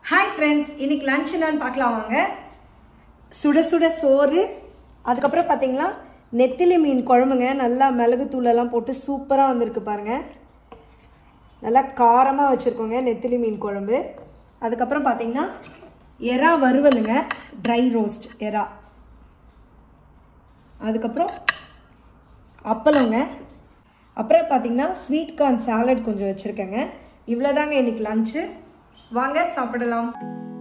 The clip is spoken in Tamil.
ஹாய் ஃப்ரெண்ட்ஸ் இன்னைக்கு லஞ்ச் என்னன்னு பார்க்கலாம் வாங்க சுட சுட சோறு அதுக்கப்புறம் பார்த்தீங்களா நெத்திலி மீன் குழம்புங்க நல்லா மிளகு தூளெல்லாம் போட்டு சூப்பராக வந்திருக்கு பாருங்க நல்லா காரமாக வச்சுருக்கோங்க நெத்திலி மீன் குழம்பு அதுக்கப்புறம் பார்த்தீங்கன்னா எறா வறுவலுங்க ட்ரை ரோஸ்ட் எறா அதுக்கப்புறம் அப்பளங்க அப்புறம் பார்த்தீங்கன்னா ஸ்வீட் கார்ன் சாலட் கொஞ்சம் வச்சுருக்கேங்க இவ்வளோதாங்க இன்னைக்கு லஞ்சு வாங்க சாப்பிடலாம்